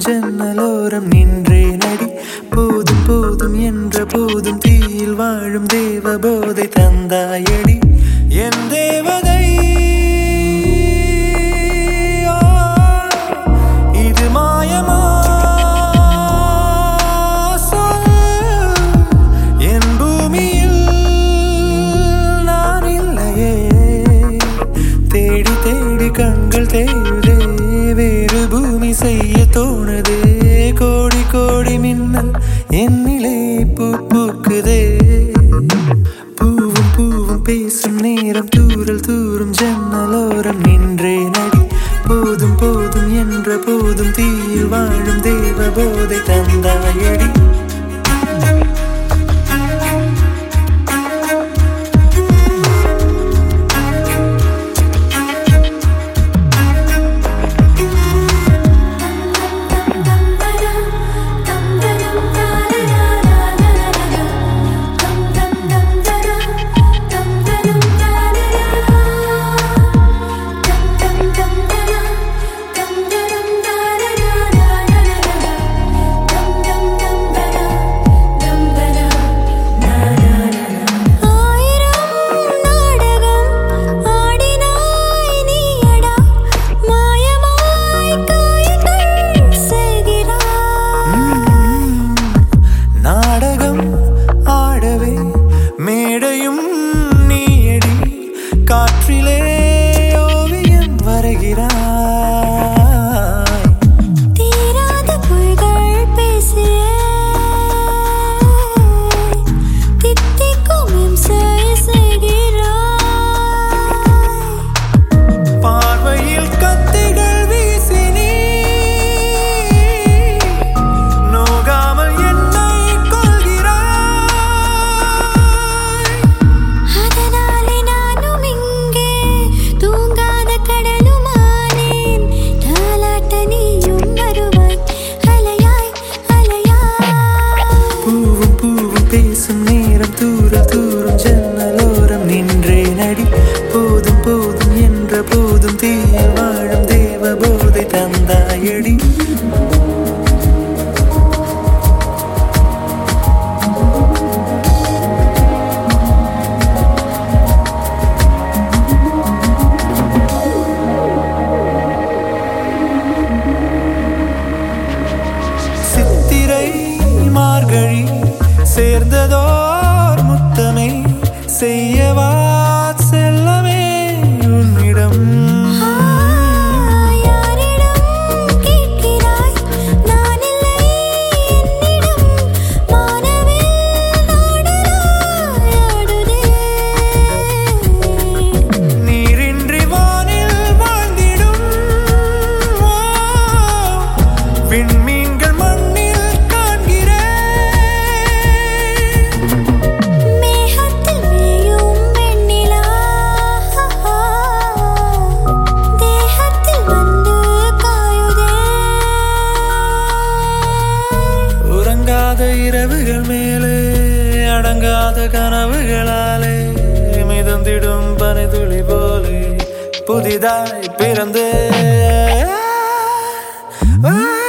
ஜன்னலோரம் நின்றே நடி போதும் போதும் என்ற போதும் தீயில் வாழும் தேவ போதை தந்தாயடி என் தேவதை ஆ, இது மாயமா சொல் என் பூமியில் நான் இல்லையே தேடி தேடி கண்கள் தேடுதே வேறு பூமி செய்ய தோணுதே கோடி கோடி மின்னல் என்னிலே பூ பூக்குதே பூவும் பூவும் பேசும் நேரம் தூரல் தூரும் ஜன்னலோரம் நின்றே நடி போதும் போதும் என்ற போதும் தீயில் வாழும் தேவ போதை தந்தாயடி ஆயிரம் நாடகம் ஆடினாய் நீயடா மாயமாய் காயங்கள் செய்கிறாய் நாடகம் ஆடவே மேடையும் நீயடி காற்றிலே ஓவியம் வரைகிறாய் தீராத பொய்கள் பேசிய தித்திக்கும் இம்சை செய்கிறாய் பார்வையில் கத்திகள் வீசி நீ நோகாமல் என்னை கொள்கிறாய் அதனாலே நானும் இங்கே தூங்காத கடலுமானேன் தாலாட்ட நீயும் வருவாய் அலையாய் அலையாய் பூவும் பூவும் பேசும் நேரம் தூர தூரம் ஜன்னலோரம் நின்றே நடி போதும் போதும் என்ற போதும் தீயில் வாழும் தேவ போதை தந்தாயடி சித்திரை மார்கழி சேர்ந்ததோர் முத்தமே செய்யவா செல்லமே உன்னிடம் யாரிடம் கேட்கிறாய் நான் இல்லை என்னிடம் மானவில் நாடலாய் ஆடுதே நீரின்றி வானில் வாழ்ந்திடும் ஓ, விண்மீன்கள் மண்ணில் காண்கிறேன் மேகத்தில் மேயும் வெண்ணிலா தேகத்தில் வந்து காயுதே உறங்காத இரவுகள் மேலே அடங்காத கனவுகளாலே மிதந்திடும் பனிதுளி போலே புதிதாய் பிறந்தே ஆ